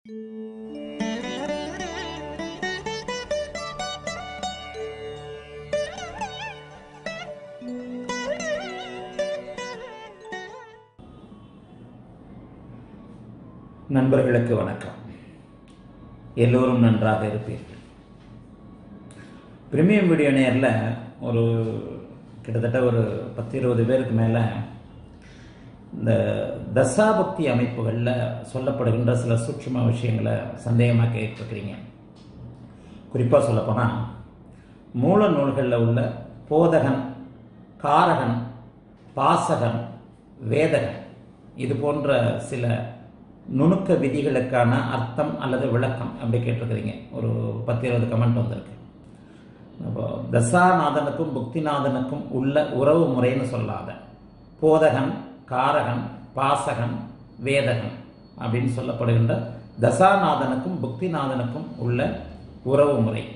நண்பர்களுக்கு வணக்கம் எல்லோரும் நன்றாக இருப்பீர்கள் பிரீமியம் வீடியோ நேரில் ஒரு கிட்டத்தட்ட ஒரு பத்து இருபது பேருக்கு மேலே இந்த தசாபக்தி அமைப்புகளில் சொல்லப்படுகின்ற சில சூட்சும விஷயங்களை சந்தேகமாக கேட்டிருக்கிறீங்க குறிப்பாக சொல்லப்போனால் மூல நூல்களில் உள்ள போதகன் காரகன் பாசகன் வேதகன் இது போன்ற சில நுணுக்க விதிகளுக்கான அர்த்தம் அல்லது விளக்கம் அப்படி கேட்டிருக்கிறீங்க ஒரு பத்து இருபது கமெண்ட் வந்திருக்கு அப்போ தசாநாதனுக்கும் புக்திநாதனுக்கும் உள்ள உறவு முறைன்னு சொல்லாத போதகன் காரகன் பாசகன் வேதகன் அப்படின்னு சொல்லப்படுகின்ற தசாநாதனுக்கும் புக்திநாதனுக்கும் உள்ள உறவு முறை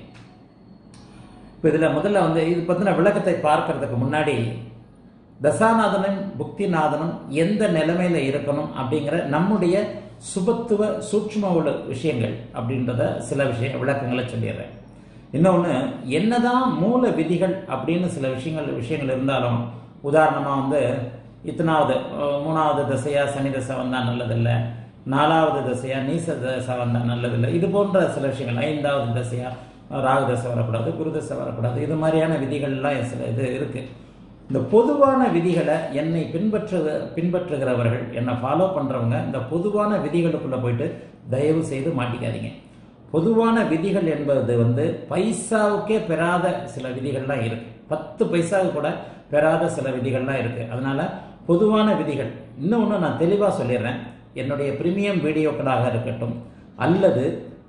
இப்போ இதில் முதல்ல வந்து இது பற்றின விளக்கத்தை பார்க்கறதுக்கு முன்னாடி தசாநாதனும் புக்திநாதனும் எந்த நிலைமையில இருக்கணும் அப்படிங்கிற நம்முடைய சுபத்துவ சூட்சும உள்ள விஷயங்கள் அப்படின்றத சில விஷய விளக்கங்களை சொல்லிடுறேன் இன்னொன்று என்னதான் மூல விதிகள் அப்படின்னு சில விஷயங்கள் விஷயங்கள் இருந்தாலும் உதாரணமாக வந்து இத்தனாவது அஹ், மூணாவது தசையா சனி தசை வந்தால் நல்லதில்லை நாலாவது தசையா நீச தசை வந்தால் நல்லதில்லை இது போன்ற சில விஷயங்கள் ஐந்தாவது தசையா ராகு தசை வரக்கூடாது குரு தசை வரக்கூடாது இது மாதிரியான விதிகள்லாம் சில இது இருக்குது இந்த பொதுவான விதிகளை என்னை பின்பற்று பின்பற்றுகிறவர்கள் என்னை ஃபாலோ பண்ணுறவங்க இந்த பொதுவான விதிகளுக்குள்ளே போயிட்டு தயவு செய்து மாட்டிக்காதீங்க பொதுவான விதிகள் என்பது வந்து பைசாவுக்கே பெறாத சில விதிகள்லாம் இருக்கு பத்து பைசாவுக்கு கூட பெறாத சில விதிகள்லாம் இருக்கு அதனால பொதுவான விதிகள் இன்னொன்று நான் தெளிவாக சொல்லிடுறேன் என்னுடைய பிரீமியம் வீடியோக்களாக இருக்கட்டும் அல்லது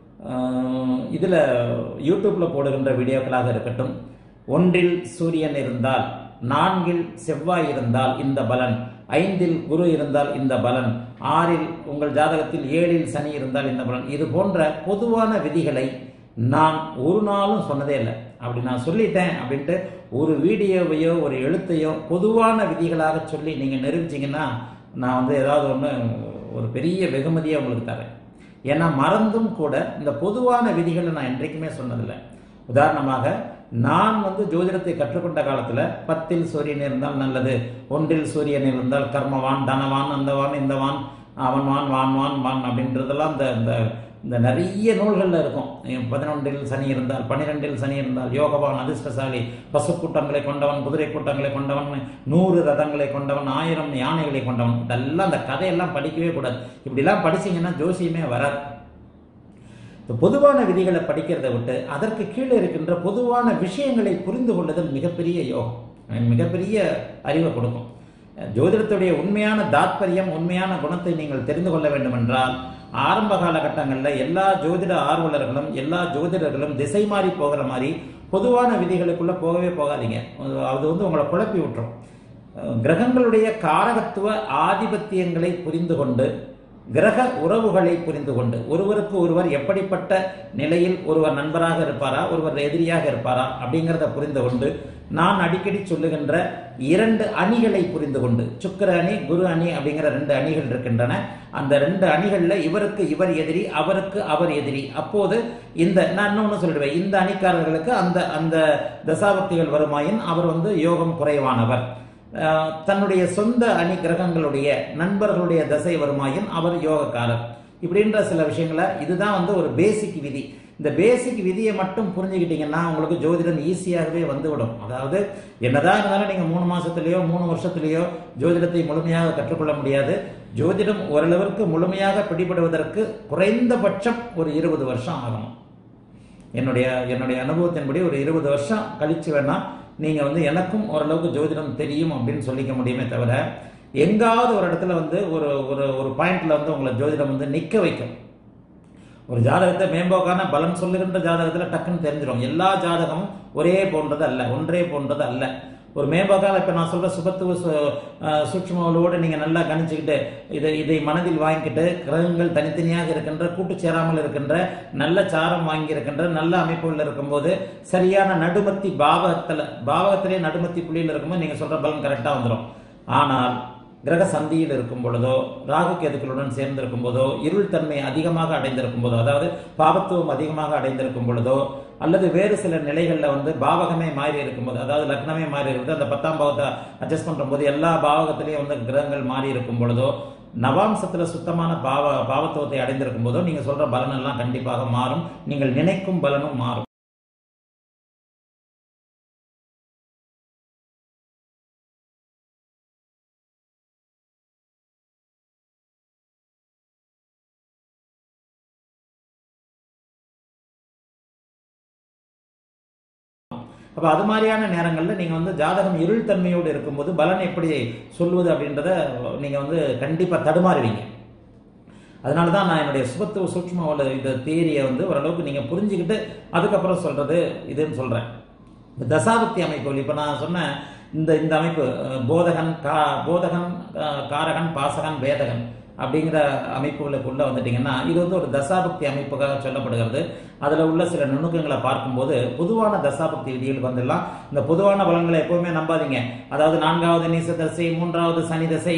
இதில் யூடியூப்பில் போடுகின்ற வீடியோக்களாக இருக்கட்டும் ஒன்றில் சூரியன் இருந்தால் நான்கில் செவ்வாய் இருந்தால் இந்த பலன் ஐந்தில் குரு இருந்தால் இந்த பலன் ஆறில் உங்கள் ஜாதகத்தில் ஏழில் சனி இருந்தால் இந்த பலன் இது போன்ற பொதுவான விதிகளை நான் ஒரு நாளும் சொன்னதே இல்லை அப்படி நான் சொல்லிட்டேன் அப்படின்ட்டு ஒரு வீடியோவையோ ஒரு எழுத்தையோ பொதுவான விதிகளாக சொல்லி நீங்கள் நிரூபிச்சிங்கன்னா நான் வந்து ஏதாவது ஒன்று ஒரு பெரிய வெகுமதியை உங்களுக்கு தரேன் ஏன்னா மறந்தும் கூட இந்த பொதுவான விதிகளை நான் என்றைக்குமே சொன்னதில்லை உதாரணமாக நான் வந்து ஜோதிடத்தை கற்றுக்கொண்ட காலத்தில் பத்தில் சூரியன் இருந்தால் நல்லது ஒன்றில் சூரியன் இருந்தால் கர்மவான் தனவான் அந்தவான் இந்தவான் அவன்வான் வான்வான் வான் அப்படின்றதெல்லாம் இந்த இந்த இந்த நிறைய நூல்களில் இருக்கும் பதினொன்றில் சனி இருந்தால் பன்னிரெண்டில் சனி இருந்தால் யோகவான் அதிர்ஷ்டசாலி பசு கூட்டங்களை கொண்டவன் குதிரை கூட்டங்களை கொண்டவன் நூறு ரதங்களை கொண்டவன் ஆயிரம் யானைகளை கொண்டவன் இதெல்லாம் அந்த கதையெல்லாம் படிக்கவே கூடாது இப்படிலாம் படிச்சீங்கன்னா ஜோசியமே வராது இந்த பொதுவான விதிகளை படிக்கிறத விட்டு அதற்கு கீழே இருக்கின்ற பொதுவான விஷயங்களை புரிந்து கொள்ளுதல் மிகப்பெரிய யோகம் மிகப்பெரிய அறிவை கொடுக்கும் ஜோதிடத்துடைய உண்மையான தாத்பரியம் உண்மையான குணத்தை நீங்கள் தெரிந்து கொள்ள வேண்டும் என்றால் ஆரம்ப காலகட்டங்களில் எல்லா ஜோதிட ஆர்வலர்களும் எல்லா ஜோதிடர்களும் திசை மாறி போகிற மாதிரி பொதுவான விதிகளுக்குள்ள போகவே போகாதீங்க அது வந்து உங்களை குழப்பி விட்டுரும் கிரகங்களுடைய காரகத்துவ ஆதிபத்தியங்களை புரிந்து கொண்டு கிரக உறவுகளை புரிந்து கொண்டு ஒருவருக்கு ஒருவர் எப்படிப்பட்ட நிலையில் ஒருவர் நண்பராக இருப்பாரா ஒருவர் எதிரியாக இருப்பாரா அப்படிங்கிறத புரிந்து கொண்டு நான் அடிக்கடி சொல்லுகின்ற இரண்டு அணிகளை புரிந்து கொண்டு சுக்கர அணி குரு அணி அப்படிங்கிற ரெண்டு அணிகள் இருக்கின்றன அந்த ரெண்டு அணிகள்ல இவருக்கு இவர் எதிரி அவருக்கு அவர் எதிரி அப்போது இந்த நான் இன்னொன்று சொல்லிடுவேன் இந்த அணிக்காரர்களுக்கு அந்த அந்த தசாபக்திகள் வருமாயின் அவர் வந்து யோகம் குறைவானவர் தன்னுடைய சொந்த அணி கிரகங்களுடைய நண்பர்களுடைய தசை வருமாயின் அவர் யோகக்காரர் இப்படின்ற சில விஷயங்களை இதுதான் வந்து ஒரு பேசிக் விதி இந்த பேசிக் விதியை மட்டும் புரிஞ்சுக்கிட்டீங்கன்னா உங்களுக்கு ஜோதிடம் ஈஸியாகவே வந்துவிடும் அதாவது என்னதான் இருந்தாலும் நீங்கள் மூணு மாசத்துலயோ மூணு வருஷத்துலயோ ஜோதிடத்தை முழுமையாக கற்றுக்கொள்ள முடியாது ஜோதிடம் ஓரளவிற்கு முழுமையாக பிடிபடுவதற்கு குறைந்தபட்சம் ஒரு இருபது வருஷம் ஆகணும் என்னுடைய என்னுடைய அனுபவத்தின்படி ஒரு இருபது வருஷம் கழிச்சு வேணா நீங்கள் வந்து எனக்கும் ஓரளவுக்கு ஜோதிடம் தெரியும் அப்படின்னு சொல்லிக்க முடியுமே தவிர எங்காவது ஒரு இடத்துல வந்து ஒரு ஒரு ஒரு பாயிண்ட்ல வந்து உங்களை ஜோதிடம் வந்து நிற்க வைக்கும் ஒரு ஜாதகத்தை மேம்போக்கான பலன் சொல்லுகின்ற ஜாதகத்தில் டக்குன்னு தெரிஞ்சிடும் எல்லா ஜாதகமும் ஒரே போன்றது அல்ல ஒன்றே போன்றது அல்ல ஒரு மேம்போக்கால இப்போ நான் சொல்ற சுபத்துவ சூட்சமோடு நீங்கள் நல்லா கணிச்சுக்கிட்டு இதை இதை மனதில் வாங்கிக்கிட்டு கிரகங்கள் தனித்தனியாக இருக்கின்ற கூட்டு சேராமல் இருக்கின்ற நல்ல சாரம் வாங்கி இருக்கின்ற நல்ல அமைப்புகள் இருக்கும்போது சரியான நடுமத்தி பாவகத்தில் பாவகத்திலே நடுமத்தி புள்ளியில் இருக்கும்போது நீங்கள் சொல்ற பலன் கரெக்டாக வந்துடும் ஆனால் கிரக சந்தியில் இருக்கும் பொழுதோ ராகு கேதுக்களுடன் சேர்ந்திருக்கும் போதோ இருள் தன்மை அதிகமாக அடைந்திருக்கும் போதோ அதாவது பாவத்துவம் அதிகமாக அடைந்திருக்கும் பொழுதோ அல்லது வேறு சில நிலைகளில் வந்து பாவகமே மாறி இருக்கும்போது அதாவது லக்னமே மாறி இருக்குது அந்த பத்தாம் பாவத்தை அட்ஜஸ்ட் பண்ணும்போது எல்லா பாவகத்திலையும் வந்து கிரகங்கள் மாறி இருக்கும் பொழுதோ நவாம்சத்துல சுத்தமான பாவ பாவத்துவத்தை அடைந்திருக்கும் போதோ நீங்க சொல்ற பலன் எல்லாம் கண்டிப்பாக மாறும் நீங்கள் நினைக்கும் பலனும் மாறும் அப்ப அது மாதிரியான நேரங்கள்ல நீங்க வந்து ஜாதகம் இருள் தன்மையோடு இருக்கும்போது பலன் எப்படி சொல்வது அப்படின்றத நீங்க வந்து கண்டிப்பா தடுமாறுவீங்க அதனால தான் நான் என்னுடைய சுபத்துவ சூக்ஷ்ம இந்த தியரியை வந்து ஓரளவுக்கு நீங்கள் புரிஞ்சுக்கிட்டு அதுக்கப்புறம் சொல்கிறது இதுன்னு சொல்கிறேன் இந்த தசாபக்தி அமைப்பு இப்போ நான் சொன்ன இந்த இந்த அமைப்பு அஹ், போதகன் கா போதகன் அஹ், காரகன் பாசகன் வேதகன் அப்படிங்கிற அமைப்புகளுக்குள்ள வந்துட்டீங்கன்னா இது வந்து ஒரு தசாபக்தி அமைப்புக்காக சொல்லப்படுகிறது அதில் உள்ள சில நுணுக்கங்களை பார்க்கும்போது பொதுவான தசாபக்தி விதிகள் வந்துடலாம் இந்த பொதுவான பலன்களை எப்பவுமே நம்பாதீங்க அதாவது நான்காவது நீச தசை மூன்றாவது சனி தசை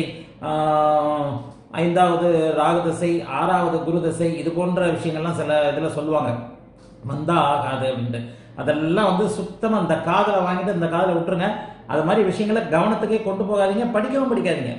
ஆஹ், ஐந்தாவது ராகு தசை ஆறாவது குரு தசை இது போன்ற விஷயங்கள்லாம் சில இதில் சொல்லுவாங்க வந்தா ஆகாது அப்படின்ட்டு அதெல்லாம் வந்து சுத்தமா அந்த காதலை வாங்கிட்டு இந்த காதலை விட்டுருங்க அது மாதிரி விஷயங்களை கவனத்துக்கே கொண்டு போகாதீங்க படிக்கவும் படிக்காதீங்க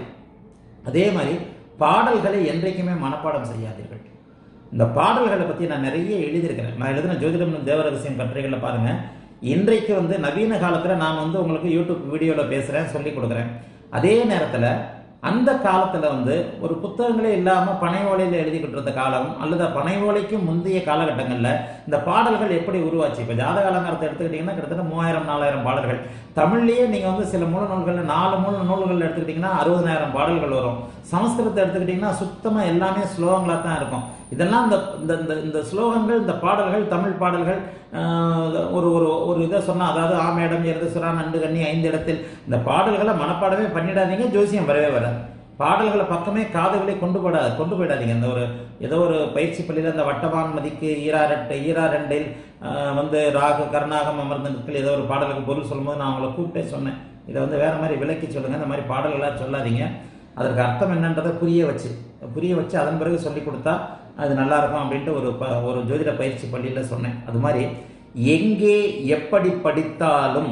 அதே மாதிரி பாடல்களை என்றைக்குமே மனப்பாடம் செய்யாதீர்கள் இந்த பாடல்களை பத்தி நான் நிறைய எழுதியிருக்கிறேன் நான் எழுதின ஜோதிடம் தேவரகசியம் கட்டுரைகளில் பாருங்க இன்றைக்கு வந்து நவீன காலத்துல நான் வந்து உங்களுக்கு யூடியூப் வீடியோல பேசுறேன் சொல்லி கொடுக்குறேன் அதே நேரத்துல அந்த காலத்துல வந்து ஒரு புத்தகங்களே இல்லாம பனை ஓலையில எழுதிக்கிட்டு இருந்த காலம் அல்லது பனை ஓலைக்கு முந்தைய காலகட்டங்கள்ல இந்த பாடல்கள் எப்படி உருவாச்சு இப்ப ஜாதக அலங்காரத்தை எடுத்துக்கிட்டீங்கன்னா கிட்டத்தட்ட மூவாயிரம் நாலாயிரம் பாடல்கள் தமிழ்லயே நீங்க வந்து சில மூல நூல்கள் நாலு மூல நூல்கள் எடுத்துக்கிட்டீங்கன்னா அறுபதாயிரம் பாடல்கள் வரும் சமஸ்கிருதத்தை எடுத்துக்கிட்டீங்கன்னா சுத்தமா எல்லாமே ஸ்லோகங்களா தான் இருக்கும் இதெல்லாம் இந்த இந்த இந்த இந்த ஸ்லோகங்கள் இந்த பாடல்கள் தமிழ் பாடல்கள் ஆஹ், ஒரு ஒரு ஒரு இதை சொன்னா அதாவது ஆமேடம் எருது சுறா நண்டு கண்ணி ஐந்து இடத்தில் இந்த பாடல்களை மனப்பாடமே பண்ணிடாதீங்க ஜோசியம் வரவே வராது பாடல்களை பக்கமே காதுகளை கொண்டு போட கொண்டு போயிடாதீங்க இந்த ஒரு ஏதோ ஒரு பயிற்சி பள்ளியில் இந்த வட்டவான் மதிக்கு ஈராரெட்டு ஈரா ரெண்டில் ஆஹ், வந்து ராகு கருணாகம் அமர்ந்த நிற்கள் ஏதோ ஒரு பாடலுக்கு பொருள் சொல்லும்போது நான் அவங்கள கூப்பிட்டே சொன்னேன் இதை வந்து வேற மாதிரி விளக்கி சொல்லுங்க இந்த மாதிரி பாடல்களாக சொல்லாதீங்க அதற்கு அர்த்தம் என்னன்றதை புரிய வச்சு புரிய வச்சு அதன் பிறகு சொல்லி கொடுத்தா அது நல்லா இருக்கும் அப்படின்ட்டு ஒரு ப- ஒரு ஜோதிட பயிற்சி பள்ளியில் சொன்னேன் அது மாதிரி எங்கே எப்படி படித்தாலும்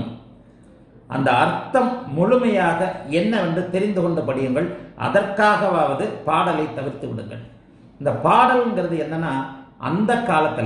அந்த அர்த்தம் முழுமையாக என்னவென்று தெரிந்து கொண்டு படியுங்கள் அதற்காகவாவது பாடலை தவிர்த்து விடுங்கள் இந்த பாடல்ங்கிறது என்னன்னா அந்த காலத்துல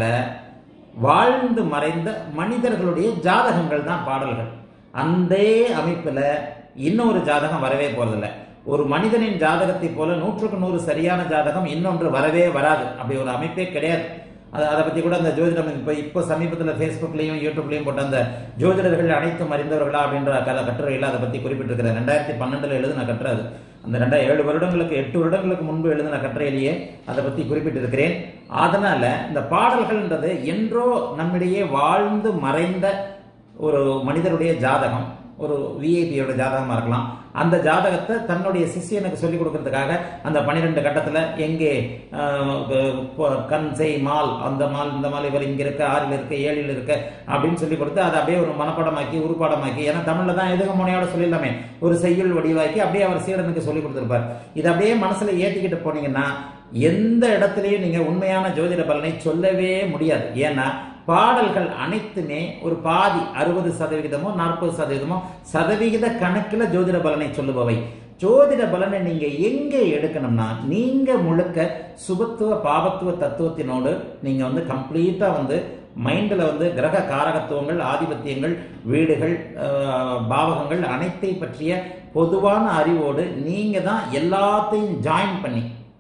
வாழ்ந்து மறைந்த மனிதர்களுடைய ஜாதகங்கள் தான் பாடல்கள் அந்த அமைப்புல இன்னொரு ஜாதகம் வரவே போறதில்ல ஒரு மனிதனின் ஜாதகத்தை போல நூற்றுக்கு நூறு சரியான ஜாதகம் இன்னொன்று வரவே வராது அப்படி ஒரு அமைப்பே கிடையாது அதை அதை பற்றி கூட அந்த ஜோதிடம் இப்போ இப்போ சமீபத்தில் ஃபேஸ்புக்லேயும் யூடியூப்லேயும் போட்ட அந்த ஜோதிடர்கள் அனைத்தும் அறிந்தவர்களா அப்படின்ற கல கட்டுரையில் அதை பற்றி குறிப்பிட்டிருக்கிறேன் ரெண்டாயிரத்தி பன்னெண்டில் எழுதின கட்டுரை அது அந்த ரெண்டா ஏழு வருடங்களுக்கு எட்டு வருடங்களுக்கு முன்பு எழுதின கட்டுரையிலேயே அதை பற்றி குறிப்பிட்டிருக்கிறேன் அதனால இந்த பாடல்கள்ன்றது என்றோ நம்மிடையே வாழ்ந்து மறைந்த ஒரு மனிதருடைய ஜாதகம் ஒரு விஐபியோட ஜாதகமா இருக்கலாம் அந்த ஜாதகத்தை தன்னுடைய சிஷியனுக்கு சொல்லிக் கொடுக்கறதுக்காக அந்த பன்னிரெண்டு கட்டத்துல எங்கே ஆஹ், ப- கண் செய் மால் அந்த மால் இந்த மால் இவர் இங்க இருக்க ஆறில் இருக்க ஏழில் இருக்க அப்படின்னு சொல்லி கொடுத்து அதை அப்படியே ஒரு மனப்பாடமாக்கி உருப்பாடமாக்கி ஏன்னா தமிழ்ல தான் எதுக முனையோட சொல்லிடலாமே ஒரு செய்யுள் வடிவாக்கி அப்படியே அவர் சீடனுக்கு சொல்லி கொடுத்திருப்பார் இதை அப்படியே மனசுல ஏத்திக்கிட்டு போனீங்கன்னா எந்த இடத்துலயும் நீங்க உண்மையான ஜோதிட பலனை சொல்லவே முடியாது ஏன்னா பாடல்கள் அனைத்துமே ஒரு பாதி அறுபது சதவிகிதமோ நாற்பது சதவீதமோ சதவிகித கணக்கில் ஜோதிட பலனை சொல்லுபவை ஜோதிட பலனை நீங்க எங்க எடுக்கணும்னா நீங்க முழுக்க சுபத்துவ பாவத்துவ தத்துவத்தினோடு நீங்க வந்து கம்ப்ளீட்டா வந்து மைண்டில் வந்து கிரக காரகத்துவங்கள் ஆதிபத்தியங்கள் வீடுகள் ஆஹ், பாவகங்கள் அனைத்தை பற்றிய பொதுவான அறிவோடு நீங்க தான் எல்லாத்தையும் ஜாயின் பண்ணி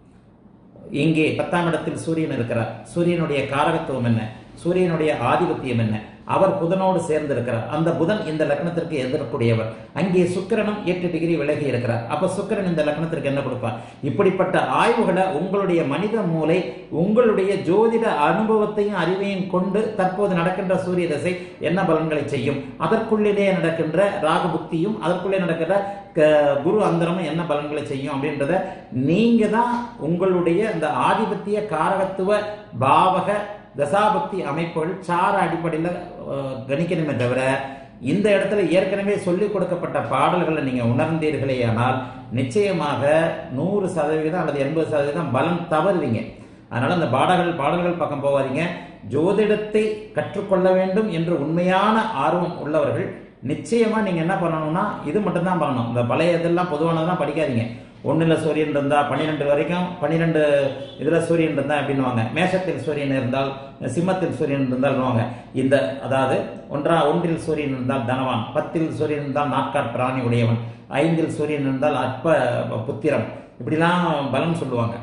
இங்கே பத்தாம் இடத்தில் சூரியன் இருக்கிறார் சூரியனுடைய காரகத்துவம் என்ன சூரியனுடைய ஆதிபத்தியம் என்ன அவர் புதனோடு சேர்ந்து இருக்கிறார் அந்த புதன் இந்த லக்னத்திற்கு எதிர்க்கூடியவர் அங்கே சுக்கிரனும் எட்டு டிகிரி விலகி இருக்கிறார் அப்ப சுக்கிரன் இந்த லக்னத்திற்கு என்ன கொடுப்பார் இப்படிப்பட்ட ஆய்வுகளை உங்களுடைய மனித மூளை உங்களுடைய ஜோதிட அனுபவத்தையும் அறிவையும் கொண்டு தற்போது நடக்கின்ற சூரிய தசை என்ன பலன்களை செய்யும் அதற்குள்ளே நடக்கின்ற ராகு புக்தியும் அதற்குள்ளே நடக்கின்ற க- குரு அந்தரமும் என்ன பலன்களை செய்யும் அப்படின்றத நீங்க தான் உங்களுடைய அந்த ஆதிபத்திய காரகத்துவ பாவக தசாபக்தி அமைப்புகள் சார அடிப்படையில் அஹ், கணிக்கணுமே தவிர இந்த இடத்துல ஏற்கனவே சொல்லிக் கொடுக்கப்பட்ட பாடல்களை நீங்க உணர்ந்தீர்களே ஆனால் நிச்சயமாக நூறு சதவீதம் அல்லது எண்பது சதவீதம் பலன் தவறுவீங்க அதனால அந்த பாடல்கள் பாடல்கள் பக்கம் போவாதீங்க ஜோதிடத்தை கற்றுக்கொள்ள வேண்டும் என்று உண்மையான ஆர்வம் உள்ளவர்கள் நிச்சயமா நீங்க என்ன பண்ணணும்னா இது மட்டும்தான் பண்ணணும் இந்த பழைய இதெல்லாம் பொதுவானதெல்லாம் படிக்காதீங்க ஒண்ணுல சூரியன் இருந்தா பன்னிரெண்டு வரைக்கும் பன்னிரெண்டு இதுல சூரியன் இருந்தா அப்படின்னுவாங்க மேஷத்தில் சூரியன் இருந்தால் சிம்மத்தில் சூரியன் இருந்தால் இந்த அதாவது ஒன்றா ஒன்றில் சூரியன் இருந்தால் தனவான் பத்தில் சூரியன் இருந்தால் நாட்காட் பிராணி உடையவன் ஐந்தில் சூரியன் இருந்தால் அற்ப புத்திரம் இப்படிலாம் பலன் சொல்லுவாங்க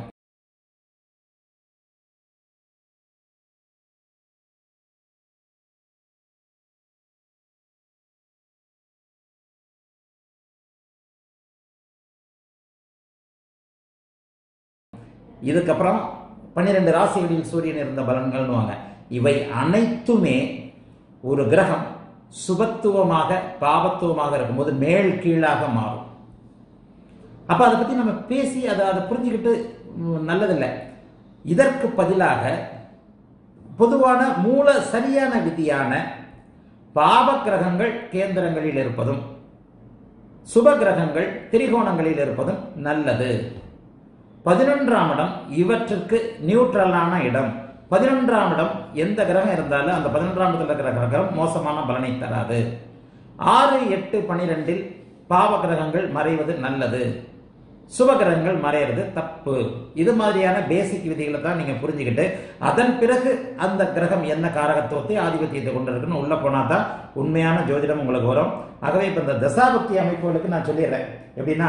இதுக்கப்புறம் பன்னிரெண்டு ராசிகளில் சூரியன் இருந்த பலன்கள்னுவாங்க இவை அனைத்துமே ஒரு கிரகம் சுபத்துவமாக பாபத்துவமாக இருக்கும்போது மேல் கீழாக மாறும் அப்ப அதை பத்தி நம்ம பேசி அதை அதை புரிஞ்சுக்கிட்டு ம், நல்லதில்லை இதற்கு பதிலாக பொதுவான மூல சரியான விதியான பாப கிரகங்கள் கேந்திரங்களில் இருப்பதும் சுப கிரகங்கள் திரிகோணங்களில் இருப்பதும் நல்லது பதினொன்றாம் இடம் இவற்றுக்கு நியூட்ரலான இடம் பதினொன்றாம் இடம் எந்த கிரகம் இருந்தாலும் அந்த பதினொன்றாம் இடத்துல இருக்கிற கிரகம் மோசமான பலனை தராது ஆறு எட்டு பனிரெண்டில் பாவ கிரகங்கள் மறைவது நல்லது சுப கிரகங்கள் மறையிறது தப்பு இது மாதிரியான பேசிக் விதிகளை தான் நீங்க புரிஞ்சுக்கிட்டு அதன் பிறகு அந்த கிரகம் என்ன காரகத்துவத்தை ஆதிபத்தியத்தை கொண்டிருக்குன்னு உள்ள போனா தான் உண்மையான ஜோதிடம் உங்களுக்கு வரும் ஆகவே இப்ப இந்த தசாபக்தி அமைப்புகளுக்கு நான் சொல்லிடுறேன் எப்படின்னா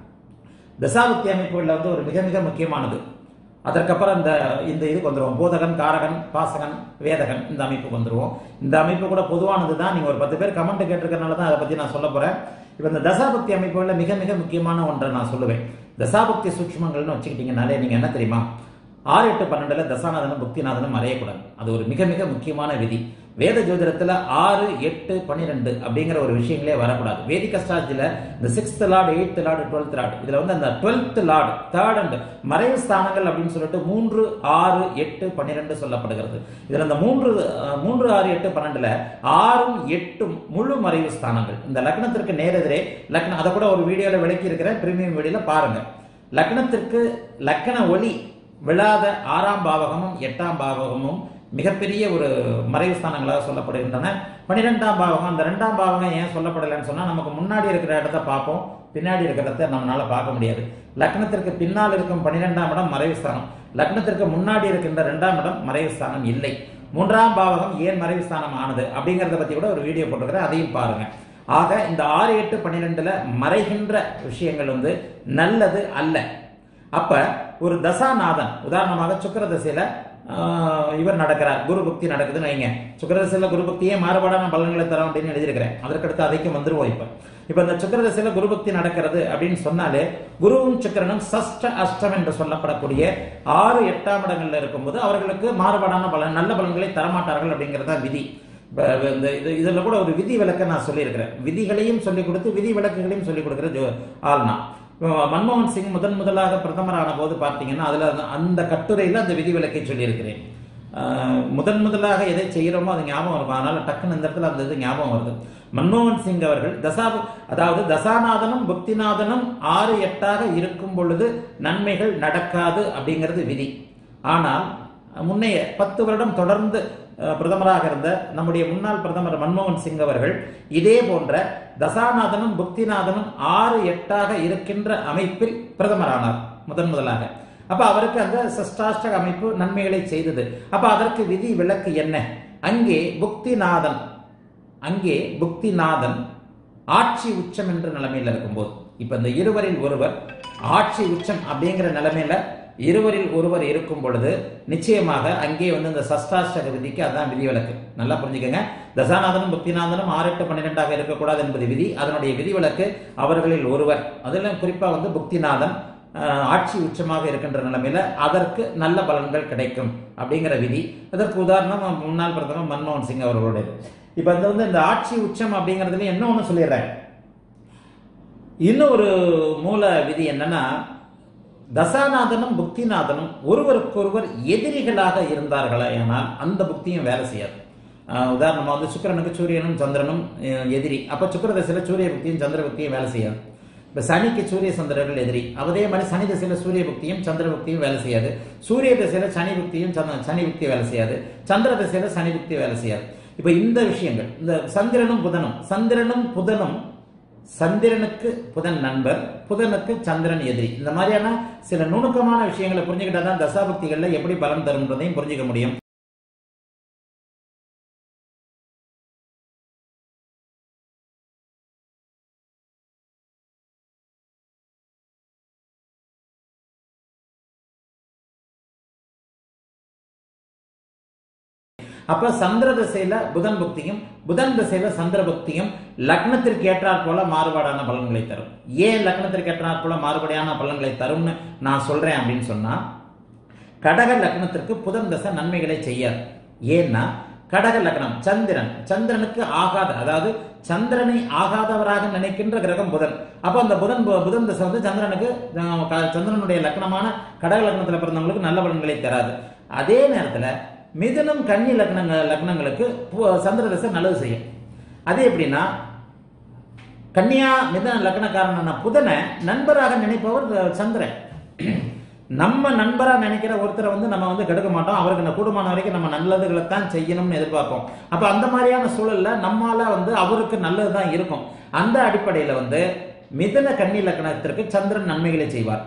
தசாபக்தி அமைப்புகளில் வந்து ஒரு மிக மிக முக்கியமானது அதற்கப்புறம் இந்த இந்த இதுக்கு வந்துருவோம் போதகன் காரகன் பாசகன் வேதகன் இந்த அமைப்புக்கு வந்துருவோம் இந்த அமைப்பு கூட பொதுவானது தான் நீங்க ஒரு பத்து பேர் கமெண்ட் கேட்டிருக்கறனால தான் அதை பத்தி நான் சொல்ல போறேன் இப்போ இந்த தசாபக்தி அமைப்புகளில் மிக மிக முக்கியமான ஒன்றை நான் சொல்லுவேன் தசாபக்தி சூட்சுமங்கள்னு வச்சுக்கிட்டீங்கனாலே நீங்க என்ன தெரியுமா ஆறு எட்டு பன்னெண்டுல தசாநாதனும் புக்திநாதனும் மறையக்கூடாது அது ஒரு மிக மிக முக்கியமான விதி வேத ஜோதிடத்துல ஆறு எட்டு பன்னிரெண்டு அப்படிங்கிற ஒரு விஷயங்களே வரக்கூடாது வேதிக் அஸ்ட்ராலஜில இந்த sixth lord eighth lord twelfth lord இதுல வந்து அந்த டுவெல்த் லார்டு தேர்ட் அண்ட் மறைவு ஸ்தானங்கள் அப்படின்னு சொல்லிட்டு மூன்று ஆறு எட்டு பன்னிரெண்டு சொல்லப்படுகிறது இதுல இந்த மூன்று அஹ், மூன்று ஆறு எட்டு பன்னெண்டுல ஆறும் எட்டும் முழு மறைவு ஸ்தானங்கள் இந்த லக்னத்திற்கு நேரெதிரே லக்னம் அதை கூட ஒரு வீடியோல விளக்கி இருக்கிறேன் பிரீமியம் வீடியோல பாருங்க லக்னத்திற்கு லக்ன ஒளி விழாத ஆறாம் பாவகமும் எட்டாம் பாவகமும் மிகப்பெரிய ஒரு மறைவு ஸ்தானங்களாக சொல்லப்படுகின்றன பன்னிரெண்டாம் பாவகம் அந்த ரெண்டாம் பாவகம் ஏன் சொல்லப்படலைன்னு சொன்னா நமக்கு முன்னாடி இருக்கிற இடத்த பார்ப்போம் பின்னாடி இருக்கிறத நம்மளால பார்க்க முடியாது லக்னத்திற்கு பின்னால் இருக்கும் பன்னிரெண்டாம் இடம் மறைவு ஸ்தானம் லக்னத்திற்கு முன்னாடி இருக்கின்ற ரெண்டாம் இடம் மறைவு ஸ்தானம் இல்லை மூன்றாம் பாவகம் ஏன் மறைவு ஸ்தானம் ஆனது அப்படிங்கறத பத்தி கூட ஒரு வீடியோ போட்டிருக்கிறேன் அதையும் பாருங்க ஆக இந்த ஆறு எட்டு பன்னிரெண்டுல மறைகின்ற விஷயங்கள் வந்து நல்லது அல்ல அப்ப ஒரு தசாநாதன் உதாரணமாக சுக்கிர தசையில ஆஹ், இவர் நடக்கிறார் குரு பக்தி நடக்குதுன்னு வைங்க சுக்கிர தசையில குரு பக்தியே மாறுபாடான பலன்களை தரும் அப்படின்னு எழுதியிருக்கிறேன் அதற்கடுத்து அதைக்கு வந்துருவோம் இப்ப இப்ப இந்த சுக்கிர தசையில குரு பக்தி நடக்கிறது அப்படின்னு சொன்னாலே குருவும் சுக்கிரனும் சஷ்ட அஷ்டம் என்று சொல்லப்படக்கூடிய ஆறு எட்டாம் இடங்கள்ல இருக்கும்போது அவர்களுக்கு மாறுபாடான பலன் நல்ல பலன்களை தரமாட்டார்கள் அப்படிங்கறதா விதி இப்ப இந்த இது இதுல கூட ஒரு விதி விளக்க நான் சொல்லியிருக்கிறேன் விதிகளையும் சொல்லிக் கொடுத்து விதி விளக்குகளையும் சொல்லிக் கொடுக்கிற ஜோ- ஆள்னா இப்ப மன்மோகன் சிங் முதன் முதலாக பிரதமரான போது பார்த்தீங்கன்னா அதுல அந்த- அந்த கட்டுரையில அந்த விதி விலக்கை சொல்லியிருக்கிறேன் ஆஹ் முதன் முதலாக எதை செய்கிறோமோ அது ஞாபகம் இருக்கும் அதனால டக்குன்னு இந்த இடத்துல அந்த இது ஞாபகம் வருது மன்மோகன் சிங் அவர்கள் தசா அதாவது தசாநாதனும் புக்திநாதனும் ஆறு எட்டாக இருக்கும் பொழுது நன்மைகள் நடக்காது அப்படிங்கிறது விதி ஆனால் முன்னைய பத்து வருடம் தொடர்ந்து அஹ், பிரதமராக இருந்த நம்முடைய முன்னாள் பிரதமர் மன்மோகன் சிங் அவர்கள் இதே போன்ற தசாநாதனும் புக்திநாதனும் ஆறு எட்டாக இருக்கின்ற அமைப்பில் பிரதமரானார் முதன் முதலாக அப்ப அவருக்கு அந்த சஷ்டாஷ்டக அமைப்பு நன்மைகளை செய்தது அப்ப அதற்கு விதி விலக்கு என்ன அங்கே புக்திநாதன் அங்கே புக்திநாதன் ஆட்சி உச்சம் என்ற நிலைமையில இருக்கும்போது இப்ப இந்த இருவரில் ஒருவர் ஆட்சி உச்சம் அப்படிங்கிற நிலைமையில இருவரில் ஒருவர் இருக்கும் பொழுது நிச்சயமாக அங்கே வந்து இந்த சஷ்டாஷ்டக விதிக்கு அதான் விதி விலக்கு நல்லா புரிஞ்சுக்கங்க தசாநாதனும் புக்திநாதனும் ஆறு எட்டு பன்னிரெண்டாக இருக்கக்கூடாது என்பது விதி அதனுடைய விதி விலக்கு அவர்களில் ஒருவர் அதில் குறிப்பா வந்து புக்திநாதன் ஆஹ், ஆட்சி உச்சமாக இருக்கின்ற நிலைமையில அதற்கு நல்ல பலன்கள் கிடைக்கும் அப்படிங்கிற விதி அதற்கு உதாரணம் முன்னாள் பிரதமர் மன்மோகன் சிங் அவர்களுடையது இப்ப இந்த வந்து இந்த ஆட்சி உச்சம் அப்படிங்கிறதுல என்ன ஒண்ணு சொல்லிடுறேன் இன்னும் ஒரு மூல விதி என்னன்னா தசாநாதனும் புக்திநாதனும் ஒருவருக்கொருவர் எதிரிகளாக இருந்தார்களா ஆனால் அந்த புக்தியும் வேலை செய்யாது ஆஹ் உதாரணமா வந்து சுக்கிரனுக்கு சூரியனும் சந்திரனும் அஹ், எதிரி அப்ப சுக்கிர திசையில சூரிய பக்தியும் சந்திர பக்தியும் வேலை செய்யாது இப்ப சனிக்கு சூரிய சந்திரர்கள் எதிரி அதே மாதிரி சனி திசையில சூரிய பக்தியும் சந்திர பக்தியும் வேலை செய்யாது சூரிய திசையில சனி பக்தியும் சந்திர- சனி பக்தி வேலை செய்யாது சந்திர திசையில சனி பக்தி வேலை செய்யாது இப்ப இந்த விஷயங்கள் இந்த சந்திரனும் புதனும் சந்திரனும் புதனும் சந்திரனுக்கு புதன் நண்பர் புதனுக்கு சந்திரன் எதிரி இந்த மாதிரியான சில நுணுக்கமான விஷயங்களை புரிஞ்சுக்கிட்டா தான் தசாபக்திகள்ல எப்படி பலன் தரும்ன்றதையும் புரிஞ்சுக்க முடியும் அப்ப சந்திர திசையில புதன் பக்தியும் புதன் திசையில சந்திர பக்தியும் லக்னத்திற்கு ஏற்றாற் போல மாறுபாடான பலன்களை தரும் ஏன் லக்னத்திற்கு ஏற்றாற் போல மாறுபடியான பலன்களை தரும்னு நான் சொல்றேன் அப்படின்னு சொன்னா கடக லக்னத்திற்கு புதன் தசை நன்மைகளை செய்யாது ஏன்னா கடக லக்னம் சந்திரன் சந்திரனுக்கு ஆகாத அதாவது சந்திரனை ஆகாதவராக நினைக்கின்ற கிரகம் புதன் அப்ப அந்த புதன் புதன் தசை வந்து சந்திரனுக்கு அஹ், க- சந்திரனுடைய லக்னமான கடக லக்னத்துல பிறந்தவங்களுக்கு நல்ல பலன்களை தராது அதே நேரத்துல மிதுனம் கன்னி லக்னங்க லக்னங்களுக்கு பு- சந்திர தசை நல்லது செய்யும் அது எப்படின்னா கன்னியா மிதன லக்னக்காரனான புதனை நண்பராக நினைப்பவர் அஹ், சந்திரன் நம்ம நண்பரா நினைக்கிற ஒருத்தரை வந்து நம்ம வந்து கெடுக்க மாட்டோம் அவருக்கு இந்த கூடுமான வரைக்கும் நம்ம நல்லதுகளை தான் செய்யணும்னு எதிர்பார்ப்போம் அப்ப அந்த மாதிரியான சூழல்ல நம்மால வந்து அவருக்கு நல்லதுதான் இருக்கும் அந்த அடிப்படையில வந்து மிதன கன்னி லக்னத்திற்கு சந்திரன் நன்மைகளை செய்வார்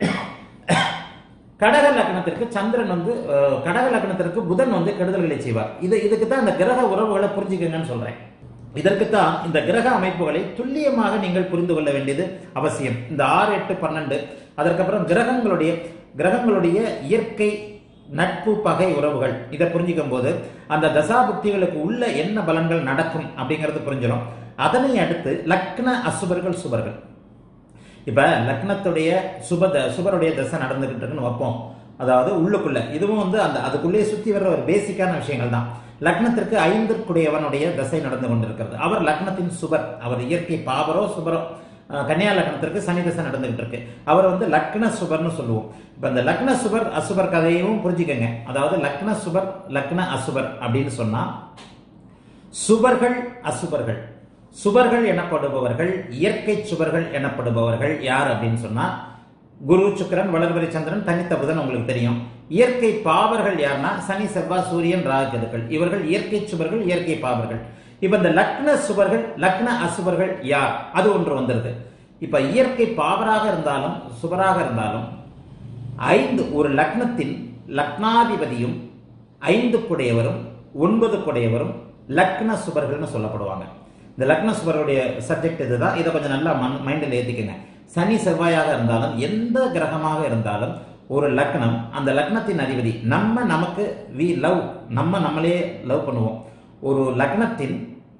கடக லக்னத்திற்கு சந்திரன் வந்து அஹ், கடக லக்னத்திற்கு புதன் வந்து கெடுதல்களை செய்வார் இது இதுக்கு தான் இந்த கிரக உறவுகளை புரிஞ்சுக்கங்கன்னு சொல்றேன் இதற்குத்தான் இந்த கிரக அமைப்புகளை துல்லியமாக நீங்கள் புரிந்து கொள்ள வேண்டியது அவசியம் இந்த ஆறு எட்டு பன்னெண்டு அதற்கப்புறம் கிரகங்களுடைய கிரகங்களுடைய இயற்கை நட்பு பகை உறவுகள் இதை புரிஞ்சுக்கும் போது அந்த தசாபுக்திகளுக்கு உள்ள என்ன பலன்கள் நடக்கும் அப்படிங்கிறது புரிஞ்சிடும் அதனை அடுத்து லக்ன அசுபர்கள் சுபர்கள் இப்ப லக்னத்துடைய சுப த- சுபருடைய தசை நடந்துகிட்டு இருக்குன்னு வைப்போம் அதாவது உள்ளுக்குள்ள இதுவும் வந்து அந்த அதுக்குள்ளேயே சுத்தி வர்ற ஒரு பேசிக்கான விஷயங்கள் தான் லக்னத்திற்கு ஐந்திற்குடையவனுடைய தசை நடந்து கொண்டிருக்கிறது அவர் லக்னத்தின் சுபர் அவர் இயற்கை பாவரோ சுபரோ அஹ், கன்னியா லக்னத்திற்கு சனி தசை நடந்துகிட்டு இருக்கு அவர் வந்து லக்ன சுபர்னு சொல்லுவோம் இப்ப இந்த லக்ன சுபர் அசுபர் கதையையும் புரிஞ்சுக்கங்க அதாவது லக்ன சுபர் லக்ன அசுபர் அப்படின்னு சொன்னா சுபர்கள் அசுபர்கள் சுபர்கள் எனப்படுபவர்கள் இயற்கை சுபர்கள் எனப்படுபவர்கள் யார் அப்படின்னு சொன்னா குரு சுக்கிரன் வளர்வரை சந்திரன் தனித்த புதன் உங்களுக்கு தெரியும் இயற்கை பாவர்கள் யாருன்னா சனி செவ்வாய் சூரியன் ராகு கேதுக்கள் இவர்கள் இயற்கை சுபர்கள் இயற்கை பாவர்கள் இப்ப இந்த லக்ன சுபர்கள் லக்ன அசுபர்கள் யார் அது ஒன்று வந்துருது இப்ப இயற்கை பாவராக இருந்தாலும் சுபராக இருந்தாலும் ஐந்து ஒரு லக்னத்தின் லக்னாதிபதியும் ஐந்து குடையவரும் ஒன்பது குடையவரும் லக்ன சுபர்கள்னு சொல்லப்படுவாங்க இந்த லக்ன சுபருடைய சப்ஜெக்ட் இதுதான் இதை கொஞ்சம் நல்லா மைண்டில் ஏற்றிக்கங்க சனி செவ்வாயாக இருந்தாலும் எந்த கிரகமாக இருந்தாலும் ஒரு லக்னம் அந்த லக்னத்தின் அதிபதி நம்ம நமக்கு வி லவ் நம்ம நம்மளே லவ் பண்ணுவோம் ஒரு லக்னத்தின்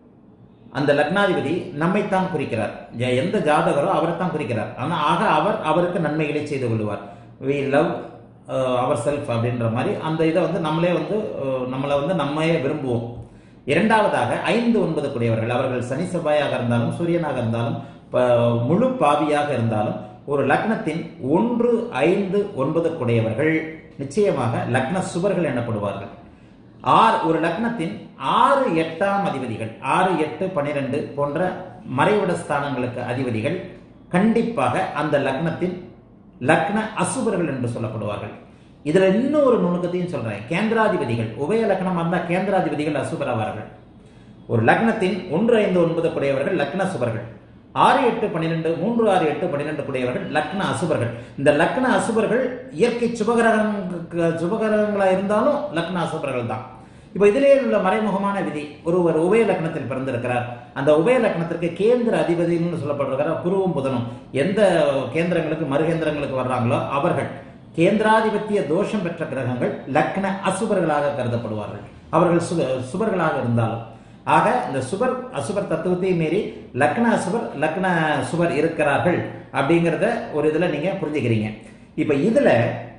அந்த லக்னாதிபதி நம்மைத்தான் குறிக்கிறார் எ- எந்த ஜாதகரோ அவரைத்தான் குறிக்கிறார் ஆனால் ஆக அவர் அவருக்கு நன்மைகளை செய்து கொள்வார் வி லவ் அவர் செல்ஃப் அப்படின்ற மாதிரி அந்த இதை வந்து நம்மளே வந்து அஹ், நம்மளை வந்து நம்மையே விரும்புவோம் இரண்டாவதாக ஐந்து ஒன்பது கூடியவர்கள் அவர்கள் சனி செவ்வாயாக இருந்தாலும் சூரியனாக இருந்தாலும் ப- முழு பாவியாக இருந்தாலும் ஒரு லக்னத்தின் ஒன்று ஐந்து ஒன்பது கூடியவர்கள் நிச்சயமாக லக்ன சுவர்கள் எனப்படுவார்கள் ஆறு ஒரு லக்னத்தின் ஆறு எட்டாம் அதிபதிகள் ஆறு எட்டு பன்னிரெண்டு போன்ற மறைவிட ஸ்தானங்களுக்கு அதிபதிகள் கண்டிப்பாக அந்த லக்னத்தின் லக்ன அசுபர்கள் என்று சொல்லப்படுவார்கள் இதுல இன்னும் ஒரு நுணுக்கத்தையும் சொல்றேன் கேந்திராதிபதிகள் உபய லக்னம் இருந்தால் கேந்திராதிபதிகள் அசுபராவார்கள் ஒரு லக்னத்தின் ஒன்று ஐந்து ஒன்பது குடையவர்கள் லக்ன சுபர்கள் ஆறு எட்டு பன்னிரெண்டு மூன்று ஆறு எட்டு பன்னிரெண்டு குடையவர்கள் லக்ன அசுபர்கள் இந்த லக்ன அசுபர்கள் இயற்கை சுபகிரகம் சுபகிரகங்களா இருந்தாலும் லக்ன அசுபர்கள் தான் இப்போ இதிலே உள்ள மறைமுகமான விதி ஒருவர் உபய லக்னத்தில் பிறந்திருக்கிறார் அந்த உபய லக்னத்திற்கு கேந்திர அதிபதினு சொல்லப்படுகிறார் குருவும் புதனும் எந்த கேந்திரங்களுக்கு மறுகேந்திரங்களுக்கு வர்றாங்களோ அவர்கள் கேந்திராதிபத்திய தோஷம் பெற்ற கிரகங்கள் லக்ன அசுபர்களாக கருதப்படுவார்கள் அவர்கள் சுப சுபர்களாக இருந்தாலும் ஆக இந்த சுபர் அசுபர் தத்துவத்தை மீறி லக்ன அசுபர் லக்ன சுபர் இருக்கிறார்கள் அப்படிங்கிறத ஒரு இதுல நீங்க புரிஞ்சுக்கிறீங்க இப்ப இதுல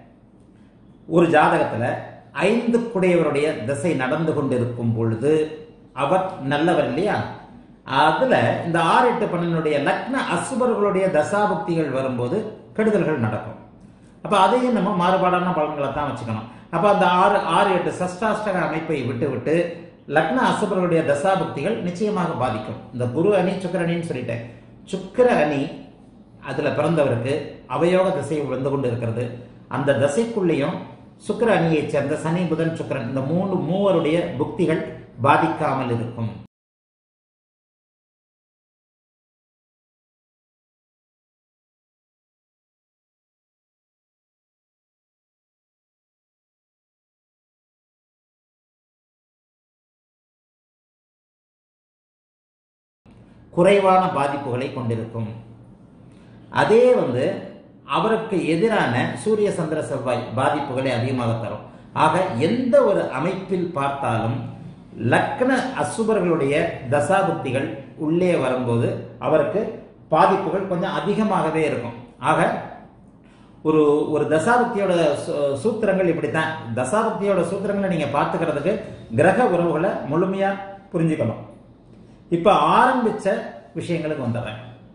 ஒரு ஜாதகத்துல ஐந்து குடையவருடைய திசை நடந்து கொண்டிருக்கும் பொழுது அவர் நல்லவர் இல்லையா அதுல இந்த ஆறு எட்டு பன்னெண்டுடைய லக்ன அசுபர்களுடைய தசாபக்திகள் வரும்போது கெடுதல்கள் நடக்கும் அப்ப அதையும் நம்ம மாறுபாடான பலன்களை தான் வச்சுக்கணும் அப்ப அந்த ஆறு ஆறு எட்டு சஷ்டாஷ்டக அமைப்பை விட்டு விட்டு லக்ன அசுபர்களுடைய தசாபக்திகள் நிச்சயமாக பாதிக்கும் இந்த குரு அணி சுக்கிர அணின்னு சொல்லிட்டேன் சுக்கிர அணி அதுல பிறந்தவருக்கு அவயோக திசை விழுந்து கொண்டு இருக்கிறது அந்த தசைக்குள்ளேயும் சுக்கிர அணியைச் சேர்ந்த சனி புதன் சுக்கிரன் இந்த மூணு மூவருடைய புக்திகள் பாதிக்காமல் இருக்கும் குறைவான பாதிப்புகளை கொண்டிருக்கும் அதே வந்து அவருக்கு எதிரான சூரிய சந்திர செவ்வாய் பாதிப்புகளை அதிகமாக தரும் ஆக எந்த ஒரு அமைப்பில் பார்த்தாலும் லக்ன அசுபர்களுடைய தசாபுக்திகள் உள்ளே வரும்போது அவருக்கு பாதிப்புகள் கொஞ்சம் அதிகமாகவே இருக்கும் ஆக ஒரு ஒரு தசாபக்தியோட சூ- சூத்திரங்கள் இப்படித்தான் தசாபக்தியோட சூத்திரங்களை நீங்க பார்த்துக்கிறதுக்கு கிரக உறவுகளை முழுமையா புரிஞ்சுக்கணும் இப்ப ஆரம்பிச்ச விஷயங்களுக்கு வந்துடுறேன்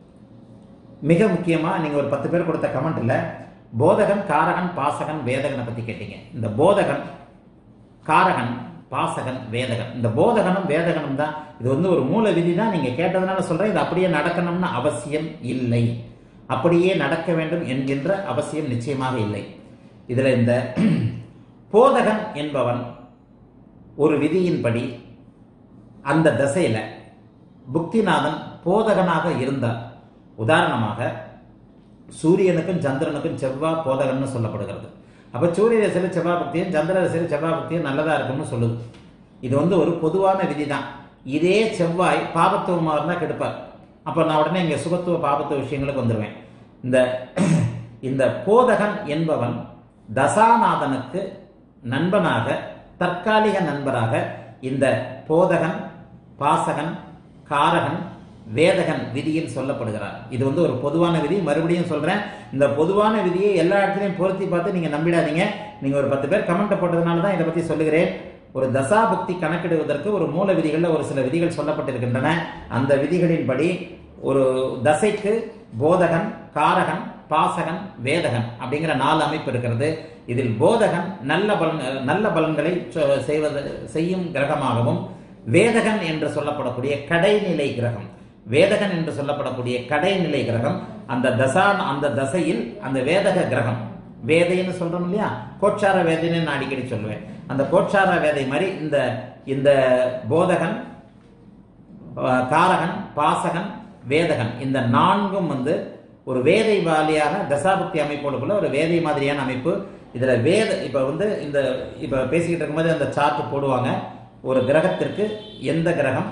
மிக முக்கியமா நீங்க ஒரு பத்து பேர் கொடுத்த கமெண்ட்ல போதகன் காரகன் பாசகன் வேதகனை பத்தி கேட்டீங்க இந்த போதகன் காரகன் பாசகன் வேதகன் இந்த போதகனும் வேதகனும் தான் இது வந்து ஒரு மூல விதி தான் நீங்க கேட்டதுனால சொல்றேன் இது அப்படியே நடக்கணும்னு அவசியம் இல்லை அப்படியே நடக்க வேண்டும் என்கின்ற அவசியம் நிச்சயமாக இல்லை இதுல இந்த போதகன் என்பவன் ஒரு விதியின்படி அந்த தசையில புக்திநாதன் போதகனாக இருந்தார் உதாரணமாக சூரியனுக்கும் சந்திரனுக்கும் செவ்வாய் போதகன்னு சொல்லப்படுகிறது அப்ப சூரிய திசையில செவ்வாய் பக்தியும் சந்திர திசையில செவ்வாய் பக்தியும் நல்லதா இருக்கும்னு சொல்லுது இது வந்து ஒரு பொதுவான விதி தான் இதே செவ்வாய் பாபத்துவமா இருந்தா கெடுப்பார் அப்ப நான் உடனே இங்க சுபத்துவ பாபத்துவ விஷயங்களுக்கு வந்துருவேன் இந்த இந்த போதகன் என்பவன் தசாநாதனுக்கு நண்பனாக தற்காலிக நண்பராக இந்த போதகன் பாசகன் காரகன் வேதகன் விதியில் சொல்லப்படுகிறார் இது வந்து ஒரு பொதுவான விதி மறுபடியும் சொல்றேன் இந்த பொதுவான விதியை எல்லா இடத்துலையும் பொருத்தி பார்த்து நீங்க நம்பிடாதீங்க நீங்க ஒரு பத்து பேர் கமெண்ட் போட்டதுனால தான் இதை பத்தி சொல்லுகிறேன் ஒரு தசாபக்தி கணக்கிடுவதற்கு ஒரு மூல விதிகள்ல ஒரு சில விதிகள் சொல்லப்பட்டிருக்கின்றன அந்த விதிகளின்படி ஒரு தசைக்கு போதகன் காரகன் பாசகன் வேதகன் அப்படிங்கிற நாலு அமைப்பு இருக்கிறது இதில் போதகன் நல்ல பலன் நல்ல பலன்களை சொ- செய்வது செய்யும் கிரகமாகவும் வேதகன் என்று சொல்லப்படக்கூடிய கடைநிலை கிரகம் வேதகன் என்று சொல்லப்படக்கூடிய கடைநிலை கிரகம் அந்த தசா அந்த தசையில் அந்த வேதக கிரகம் வேதைன்னு சொல்றோம் இல்லையா கோட்சார வேதைன்னு நான் அடிக்கடி சொல்லுவேன் அந்த கோட்சார வேதை மாதிரி இந்த இந்த போதகன் அஹ், காரகன் பாசகன் வேதகன் இந்த நான்கும் வந்து ஒரு வேதை வாலியான தசாபக்தி அமைப்போடு போல ஒரு வேதை மாதிரியான அமைப்பு இதுல வேத இப்ப வந்து இந்த இப்ப பேசிக்கிட்டு இருக்கும்போது அந்த சார்ட் போடுவாங்க ஒரு கிரகத்திற்கு எந்த கிரகம்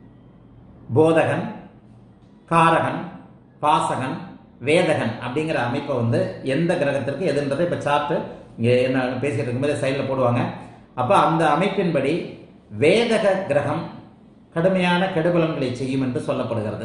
போதகன் காரகன் பாசகன் வேதகன் அப்படிங்கிற அமைப்பை வந்து எந்த கிரகத்திற்கு எதுன்றதை இப்ப சார்ட் இங்க என்ன பேசிட்டு இருக்கும்போது சைடில் போடுவாங்க அப்ப அந்த அமைப்பின்படி வேதக கிரகம் கடுமையான கெடுபலன்களை செய்யும் என்று சொல்லப்படுகிறது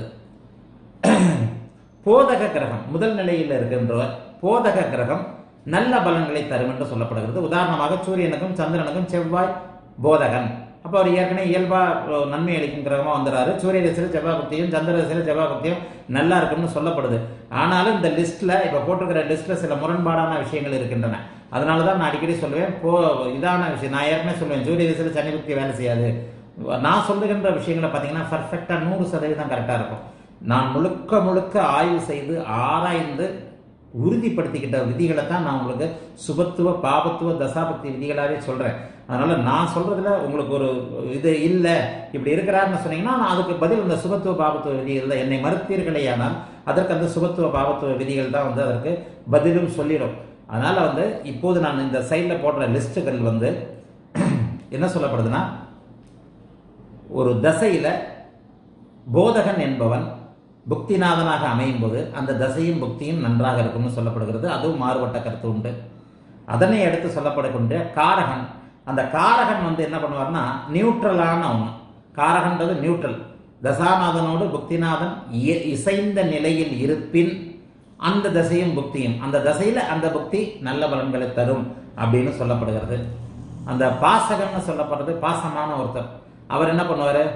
போதக கிரகம் முதல் நிலையில் இருக்கின்ற போதக கிரகம் நல்ல பலன்களை தரும் என்று சொல்லப்படுகிறது உதாரணமாக சூரியனுக்கும் சந்திரனுக்கும் செவ்வாய் போதகன் அப்போ அவர் ஏற்கனவே இயல்பா அஹ், நன்மை அளிக்கும் கிரகமா வந்துறாரு சூரிய திசையில் செவ்வாய் பக்தியும் சந்திர திசையில் செவ்வாய் பக்தியும் நல்லா இருக்கும்னு சொல்லப்படுது ஆனாலும் இந்த லிஸ்ட்ல இப்ப போட்டிருக்கிற லிஸ்ட்ல சில முரண்பாடான விஷயங்கள் இருக்கின்றன அதனால தான் நான் அடிக்கடி சொல்லுவேன் போ இதான விஷயம் நான் ஏற்கனவே சொல்லுவேன் சூரிய திசையில் சனி பக்தி வேலை செய்யாது நான் சொல்லுகின்ற விஷயங்களை பார்த்தீங்கன்னா பர்ஃபெக்டா நூறு சதவீதம் கரெக்டா இருக்கும் நான் முழுக்க முழுக்க ஆய்வு செய்து ஆராய்ந்து உறுதிப்படுத்திக்கிட்ட விதிகளை தான் நான் உங்களுக்கு சுபத்துவ பாபத்துவ தசாபக்தி விதிகளாவே சொல்றேன் அதனால நான் சொல்றதுல உங்களுக்கு ஒரு இது இல்லை இப்படி இருக்கிறாருன்னு சொன்னீங்கன்னா நான் அதுக்கு பதில் இந்த சுபத்துவ பாபத்துவ விதிகள் தான் என்னை மறுத்தீர்களேயானால் அதற்கு அந்த சுபத்துவ பாபத்துவ விதிகள் தான் வந்து அதற்கு பதிலும் சொல்லிடும் அதனால வந்து இப்போது நான் இந்த சைடில் போடுற லிஸ்ட்டுகள் வந்து என்ன சொல்லப்படுதுன்னா ஒரு தசையில போதகன் என்பவன் புக்திநாதனாக அமையும் போது அந்த தசையும் புக்தியும் நன்றாக இருக்கும்னு சொல்லப்படுகிறது அதுவும் மாறுபட்ட கருத்து உண்டு அதனை அடுத்து சொல்லப்படக்கூடிய காரகன் அந்த காரகன் வந்து என்ன பண்ணுவார்னா நியூட்ரலான ஒன்று காரகன்றது நியூட்ரல் தசாநாதனோடு புக்திநாதன் இய- இசைந்த நிலையில் இருப்பின் அந்த தசையும் புக்தியும் அந்த தசையில அந்த புக்தி நல்ல பலன்களை தரும் அப்படின்னு சொல்லப்படுகிறது அந்த பாசகம்னு சொல்லப்படுறது பாசமான ஒருத்தர் அவர் என்ன பண்ணுவாரு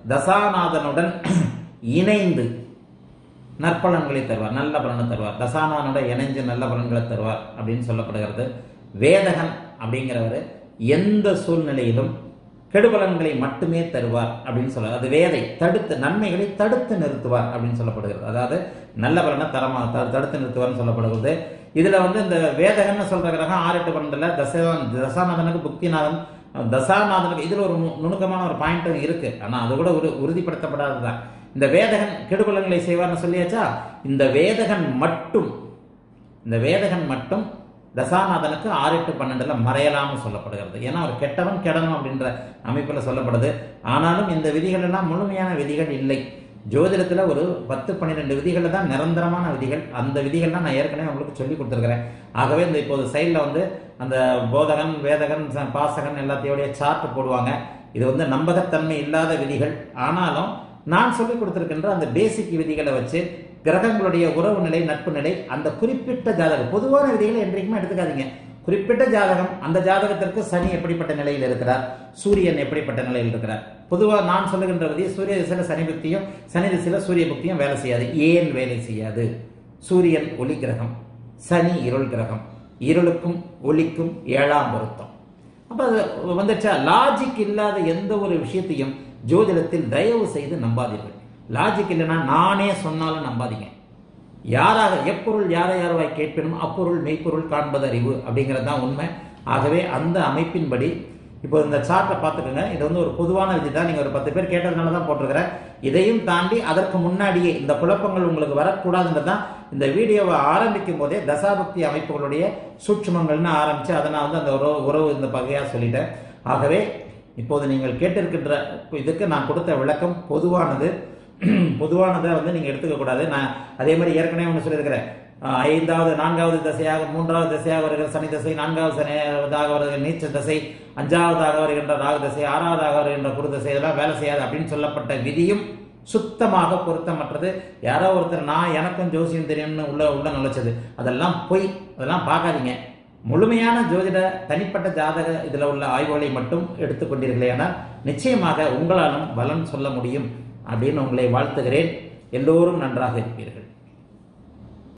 தசாநாதனுடன் இணைந்து நற்பலன்களை தருவார் நல்ல பலனை தருவார் தசாநாதனுடன் இணைஞ்சு நல்ல பலன்களை தருவார் அப்படின்னு சொல்லப்படுகிறது வேதகன் அப்படிங்கிறவர் எந்த சூழ்நிலையிலும் கெடுபலன்களை மட்டுமே தருவார் அப்படின்னு சொல்ல அது வேதை தடுத்து நன்மைகளை தடுத்து நிறுத்துவார் அப்படின்னு சொல்லப்படுகிறது அதாவது நல்ல பலனை தரமா த- தடுத்து நிறுத்துவார்னு சொல்லப்படுகிறது இதுல வந்து இந்த வேதகன்னு சொல்ற கிரகம் ஆறு எட்டு பன்னெண்டுல தசா தசாநாதனுக்கு புக்திநாதன் தசாநாதனுக்கு இதுல ஒரு நு- நுணுக்கமான ஒரு பாயிண்ட்டும் இருக்கு ஆனா அது கூட ஒரு உறுதிப்படுத்தப்படாததுதான் இந்த வேதகன் கெடுபலன்களை செய்வார்னு சொல்லியாச்சா இந்த வேதகன் மட்டும் இந்த வேதகன் மட்டும் தசாநாதனுக்கு ஆறு எட்டு பன்னெண்டுல மறையலாம்னு சொல்லப்படுகிறது ஏன்னா அவர் கெட்டவன் கெடணும் அப்படின்ற அமைப்புல சொல்லப்படுது ஆனாலும் இந்த விதிகள் எல்லாம் முழுமையான விதிகள் இல்லை ஜோதிடத்துல ஒரு பத்து பன்னிரெண்டு விதிகள் தான் நிரந்தரமான விதிகள் அந்த விதிகள்லாம் நான் ஏற்கனவே உங்களுக்கு சொல்லி கொடுத்துருக்கிறேன் ஆகவே இந்த இப்போது சைடில் வந்து அந்த போதகன் வேதகன் ச- பாசகன் எல்லாத்தையோடைய சார்ட் போடுவாங்க இது வந்து நம்பகத்தன்மை இல்லாத விதிகள் ஆனாலும் நான் சொல்லி கொடுத்திருக்கின்ற அந்த பேசிக் விதிகளை வச்சு கிரகங்களுடைய உறவு நிலை நட்பு நிலை அந்த குறிப்பிட்ட ஜாதகம் பொதுவான விதிகளை என்றைக்குமே எடுத்துக்காதீங்க குறிப்பிட்ட ஜாதகம் அந்த ஜாதகத்திற்கு சனி எப்படிப்பட்ட நிலையில் இருக்கிறார் சூரியன் எப்படிப்பட்ட நிலையில் இருக்கிறார் பொதுவாக நான் சொல்லுகின்ற விதி சூரிய திசையில சனி பக்தியும் சனி திசையில சூரிய பக்தியும் வேலை செய்யாது ஏன் வேலை செய்யாது சூரியன் ஒளி கிரகம் சனி இருள் கிரகம் இருளுக்கும் ஒளிக்கும் ஏழாம் பொருத்தம் அப்ப அது வந்துச்சா லாஜிக் இல்லாத எந்த ஒரு விஷயத்தையும் ஜோதிடத்தில் தயவு செய்து நம்பாதீர்கள் லாஜிக் இல்லைன்னா நானே சொன்னாலும் நம்பாதீங்க யாராக எப்பொருள் யாரை யாரவாய் கேட்பினும் அப்பொருள் மெய்ப்பொருள் காண்பது அறிவு அப்படிங்கிறது தான் உண்மை ஆகவே அந்த அமைப்பின்படி இப்போ இந்த சார்ட்டை பார்த்துக்கோங்க இது வந்து ஒரு பொதுவான விதி தான் நீங்கள் ஒரு பத்து பேர் கேட்டதுனால தான் போட்டிருக்கிறேன் இதையும் தாண்டி அதற்கு முன்னாடியே இந்த குழப்பங்கள் உங்களுக்கு வரக்கூடாதுன்றது தான் இந்த வீடியோவை ஆரம்பிக்கும் போதே தசாபக்தி அமைப்புகளுடைய சூட்சுமங்கள்னு ஆரம்பித்து அதை நான் வந்து அந்த உறவு உறவு இந்த பகையாக சொல்லிட்டேன் ஆகவே இப்போது நீங்கள் கேட்டிருக்கின்ற இதுக்கு நான் கொடுத்த விளக்கம் பொதுவானது பொதுவானதை வந்து நீங்கள் எடுத்துக்க கூடாது நான் அதே மாதிரி ஏற்கனவே ஒன்று சொல்லியிருக்கிறேன் அஹ் ஐந்தாவது நான்காவது தசையாக மூன்றாவது தசையாக வருகிற சனி தசை நான்காவது சனியாக வருகிற நீச்ச தசை அஞ்சாவதாக வருகின்ற ராகு தசை ஆறாவதாக வருகின்ற குரு தசை இதெல்லாம் வேலை செய்யாது அப்படின்னு சொல்லப்பட்ட விதியும் சுத்தமாக பொருத்தமற்றது யாரோ ஒருத்தர் நான் எனக்கும் ஜோசியம் தெரியும்னு உள்ள உள்ள நுழைச்சது அதெல்லாம் பொய் அதெல்லாம் பார்க்காதீங்க முழுமையான ஜோதிட தனிப்பட்ட ஜாதக இதில் உள்ள ஆய்வுகளை மட்டும் எடுத்துக்கொண்டீர்களே ஆனால் நிச்சயமாக உங்களாலும் பலன் சொல்ல முடியும் அப்படின்னு உங்களை வாழ்த்துகிறேன் எல்லோரும் நன்றாக இருப்பீர்கள்